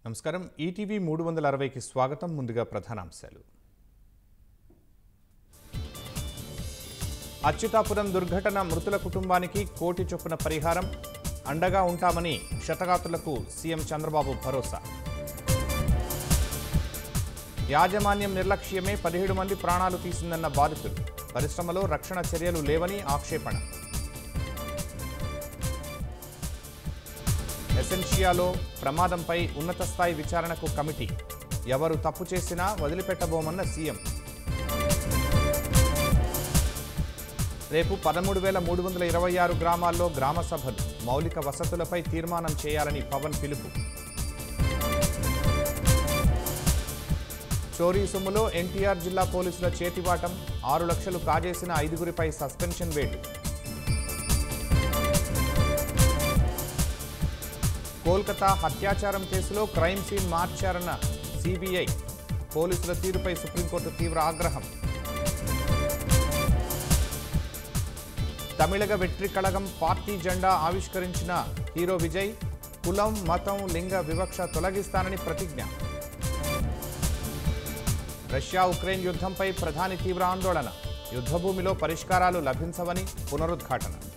నమస్కారం ఈటీవీ మూడు వందల అరవైకి స్వాగతం ముందుగా ప్రధానాంశాలు అచ్యుతాపురం దుర్ఘటన మృతుల కుటుంబానికి కోటి చొప్పున పరిహారం అండగా ఉంటామని క్షతగాత్రులకు సీఎం చంద్రబాబు భరోసా యాజమాన్యం నిర్లక్ష్యమే పదిహేడు మంది ప్రాణాలు తీసిందన్న బాధితులు పరిశ్రమలో రక్షణ చర్యలు లేవని ఆక్షేపణ ఎసెన్షియాలో ప్రమాదంపై ఉన్నత స్థాయి విచారణకు కమిటీ ఎవరు తప్పు చేసినా వదిలిపెట్టబోమన్న సీఎం రేపు పదమూడు వేల మూడు వందల ఇరవై ఆరు గ్రామాల్లో గ్రామ సభలు మౌలిక వసతులపై తీర్మానం చేయాలని పవన్ పిలుపు చోరీ సొమ్ములో ఎన్టీఆర్ జిల్లా పోలీసుల చేతివాటం ఆరు లక్షలు కాజేసిన ఐదుగురిపై సస్పెన్షన్ వేటు కోల్కతా హత్యాచారం కేసులో క్రైమ్ సీన్ మార్చారన్న సిబిఐ పోలీసుల తీరుపై సుప్రీంకోర్టు తీవ్ర ఆగ్రహం తమిళగ వెట్రి కళగం పార్టీ జెండా ఆవిష్కరించిన హీరో విజయ్ కులం మతం లింగ వివక్ష తొలగిస్తానని ప్రతిజ్ఞ రష్యా ఉక్రెయిన్ యుద్ధంపై ప్రధాని తీవ్ర ఆందోళన యుద్ధభూమిలో పరిష్కారాలు లభించవని పునరుద్ఘాటన